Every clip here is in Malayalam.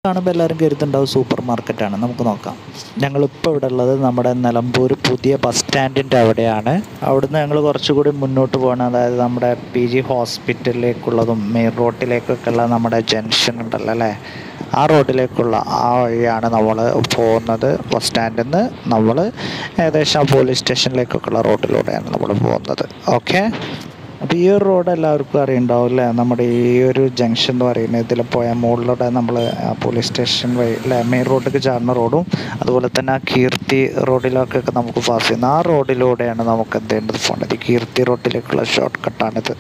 കാണുമ്പോൾ എല്ലാവരും കരുതുണ്ടാവും സൂപ്പർ മാർക്കറ്റാണ് നമുക്ക് നോക്കാം ഞങ്ങളിപ്പോൾ ഇവിടെ ഉള്ളത് നമ്മുടെ നിലമ്പൂർ പുതിയ ബസ് സ്റ്റാൻഡിൻ്റെ അവിടെയാണ് അവിടുന്ന് ഞങ്ങൾ കുറച്ചുകൂടി മുന്നോട്ട് പോകണം അതായത് നമ്മുടെ പി ജി ഹോസ്പിറ്റലിലേക്കുള്ളതും മെയിൻ റോട്ടിലേക്കൊക്കെ ഉള്ള നമ്മുടെ ജംഗ്ഷൻ ഉണ്ടല്ലോ അല്ലേ ആ റോഡിലേക്കുള്ള ആ വഴിയാണ് നമ്മൾ പോകുന്നത് ബസ് സ്റ്റാൻഡിൽ നിന്ന് നമ്മൾ ഏകദേശം പോലീസ് സ്റ്റേഷനിലേക്കൊക്കെയുള്ള റോഡിലൂടെയാണ് നമ്മൾ പോകുന്നത് ഓക്കെ അപ്പോൾ ഈ ഒരു റോഡ് എല്ലാവർക്കും അറിയുണ്ടാവും അല്ലേ നമ്മുടെ ഈ ഒരു ജംഗ്ഷൻ എന്ന് പറയുന്നത് ഇതിൽ പോയാൽ മുകളിലൂടെ നമ്മൾ പോലീസ് സ്റ്റേഷൻ വഴി അല്ലേ മെയിൻ റോഡിലേക്ക് ചാടുന്ന റോഡും അതുപോലെ തന്നെ ആ കീർത്തി റോഡിലൊക്കെ നമുക്ക് പാസ് ചെയ്യുന്ന ആ റോഡിലൂടെയാണ് നമുക്ക് എന്ത് ചെയ്യേണ്ടത് പോകേണ്ടത് ഈ കീർത്തി റോഡിലേക്കുള്ള ഷോർട്ട് കട്ടാണിത്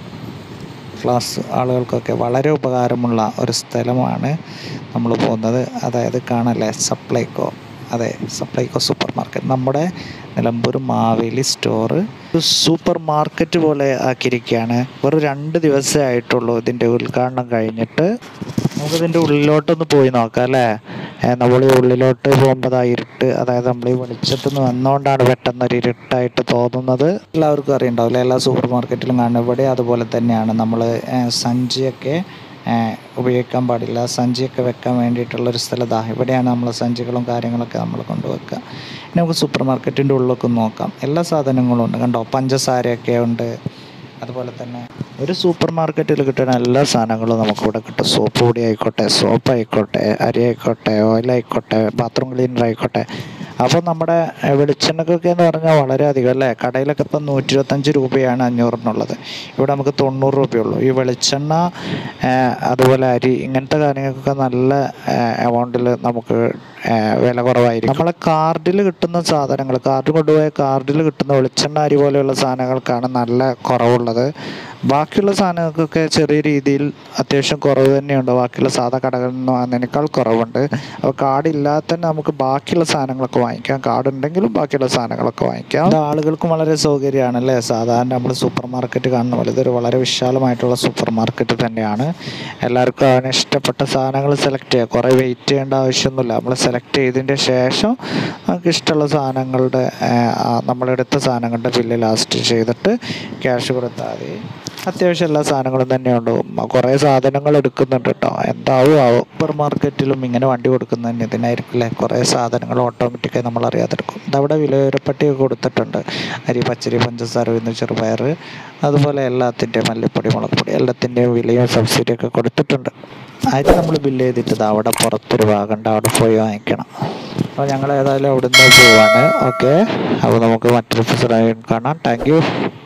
ക്ലാസ് ആളുകൾക്കൊക്കെ വളരെ ഉപകാരമുള്ള ഒരു സ്ഥലമാണ് നമ്മൾ പോകുന്നത് അതായത് കാണല്ലേ സപ്ലൈകോ അതെ സപ്ലൈകോ സൂപ്പർ മാർക്കറ്റ് നമ്മുടെ Nilambur Maveli store super market പോലെ ആക്കിയിരിക്കുകയാണ് വെറും രണ്ട് ദിവസമേ ആയിട്ടുള്ളൂ ഇതിൻ്റെ ഉദ്ഘാടനം കഴിഞ്ഞിട്ട് നമുക്കിതിൻ്റെ ഉള്ളിലോട്ടൊന്ന് പോയി നോക്കാം അല്ലേ നമ്മൾ ഈ ഉള്ളിലോട്ട് പോകുമ്പോൾ ആ ഇരുട്ട് അതായത് നമ്മൾ ഈ വെളിച്ചത്ത് നിന്ന് വന്നുകൊണ്ടാണ് പെട്ടെന്ന് ഒരു ഇരുട്ടായിട്ട് തോന്നുന്നത് എല്ലാവർക്കും അറിയണ്ടാവില്ല എല്ലാ സൂപ്പർ മാർക്കറ്റിലും കാണുന്ന ഇവിടെ അതുപോലെ തന്നെയാണ് നമ്മൾ സഞ്ചിയൊക്കെ ഏഹ് ഉപയോഗിക്കാൻ പാടില്ല സഞ്ചിയൊക്കെ വെക്കാൻ വേണ്ടിയിട്ടുള്ളൊരു സ്ഥലതാ ഇവിടെയാണ് നമ്മൾ സഞ്ചികളും കാര്യങ്ങളൊക്കെ നമ്മൾ കൊണ്ടുവെക്കുക ഇനി നമുക്ക് സൂപ്പർ മാർക്കറ്റിൻ്റെ ഉള്ളിലൊക്കെ ഒന്ന് നോക്കാം എല്ലാ സാധനങ്ങളും ഉണ്ട് കണ്ടോ പഞ്ചസാരയൊക്കെ ഉണ്ട് അതുപോലെ തന്നെ ഒരു സൂപ്പർ മാർക്കറ്റിൽ കിട്ടുന്ന എല്ലാ സാധനങ്ങളും നമുക്കിവിടെ കിട്ടും സോപ്പ് പൊടി ആയിക്കോട്ടെ സോപ്പ് ആയിക്കോട്ടെ അരി ആയിക്കോട്ടെ ഓയിൽ ആയിക്കോട്ടെ ബാത്റൂം ക്ലീനർ ആയിക്കോട്ടെ അപ്പോൾ നമ്മുടെ ഏഹ്, വെളിച്ചെണ്ണക്കൊക്കെ എന്ന് പറഞ്ഞാൽ വളരെ അധികം അല്ലേ കടയിലൊക്കെ ഇപ്പം നൂറ്റി ഇരുപത്തഞ്ച് രൂപയാണ് അഞ്ഞൂറിനുള്ളത് ഇവിടെ നമുക്ക് തൊണ്ണൂറ് രൂപയുള്ളൂ ഈ വെളിച്ചെണ്ണ ഏഹ്, അതുപോലെ അരി ഇങ്ങനത്തെ കാര്യങ്ങൾക്കൊക്കെ നല്ല എമൗണ്ടിൽ നമുക്ക് ഏഹ്, വില കുറവായിരിക്കും നമ്മളെ കാർഡിൽ കിട്ടുന്ന സാധനങ്ങൾ കാർഡ് കൊണ്ടുപോയ കാർഡിൽ കിട്ടുന്ന വെളിച്ചെണ്ണ അരി പോലെയുള്ള സാധനങ്ങൾക്കാണ് നല്ല കുറവുള്ളത് ബാക്കിയുള്ള സാധനങ്ങൾക്കൊക്കെ ചെറിയ രീതിയിൽ അത്യാവശ്യം കുറവ് തന്നെയുണ്ട് ബാക്കിയുള്ള സാധാ കടകളിൽ നിന്ന് വാങ്ങുന്നതിനേക്കാൾ കുറവുണ്ട് അപ്പോൾ കാർഡ് ഇല്ലാതെ തന്നെ നമുക്ക് ബാക്കിയുള്ള സാധനങ്ങളൊക്കെ വാങ്ങിക്കാം കാർഡ് ഉണ്ടെങ്കിലും ബാക്കിയുള്ള സാധനങ്ങളൊക്കെ വാങ്ങിക്കാം ഇത് ആളുകൾക്കും വളരെ സൗകര്യമാണ് അല്ലേ സാധാരണ നമ്മൾ സൂപ്പർ മാർക്കറ്റ് കാണുന്ന പോലെ ഇതൊരു വളരെ വിശാലമായിട്ടുള്ള സൂപ്പർ മാർക്കറ്റ് തന്നെയാണ് എല്ലാവർക്കും അതിന് ഇഷ്ടപ്പെട്ട സാധനങ്ങൾ സെലക്ട് ചെയ്യുക കുറേ വെയിറ്റ് ചെയ്യേണ്ട ആവശ്യമൊന്നുമില്ല നമ്മൾ സെലക്ട് ചെയ്തതിൻ്റെ ശേഷം നമുക്ക് ഇഷ്ടമുള്ള സാധനങ്ങളുടെ ആ, നമ്മളെടുത്ത സാധനങ്ങളുടെ ബില്ല് ലാസ്റ്റ് ചെയ്തിട്ട് ക്യാഷ് കൊടുത്താൽ മതി അത്യാവശ്യം എല്ലാ സാധനങ്ങളും തന്നെ ഉണ്ട് കുറേ സാധനങ്ങൾ എടുക്കുന്നുണ്ട് കേട്ടോ എന്താവും ആവും സൂപ്പർ മാർക്കറ്റിലും ഇങ്ങനെ വണ്ടി കൊടുക്കുന്നതന്നെ ഇതിനായിരിക്കും അല്ലേ കുറേ സാധനങ്ങൾ ഓട്ടോമാറ്റിക്കായി നമ്മൾ അറിയാതെ എടുക്കും ഇതവിടെ വിലപട്ടിക കൊടുത്തിട്ടുണ്ട് അരി പച്ചരി പഞ്ചസാര ഉഴുന്ന് ചെറുപയർ അതുപോലെ എല്ലാത്തിൻ്റെയും മല്ലിപ്പൊടി മുളക് പൊടി എല്ലാത്തിൻ്റെയും വിലയും സബ്സിഡിയൊക്കെ കൊടുത്തിട്ടുണ്ട് അരി നമ്മൾ ബില്ല് ചെയ്തിട്ട് ദാ അവിടെ പുറത്തൊരു ഭാഗമുണ്ട് അവിടെ പോയി വാങ്ങിക്കണം അപ്പോൾ ഞങ്ങൾ ഏതായാലും അവിടെ നിന്ന് പോവാണ് ഓക്കെ അപ്പോൾ നമുക്ക് മറ്റൊരു എപ്പിസോഡായി കാണാം താങ്ക് യു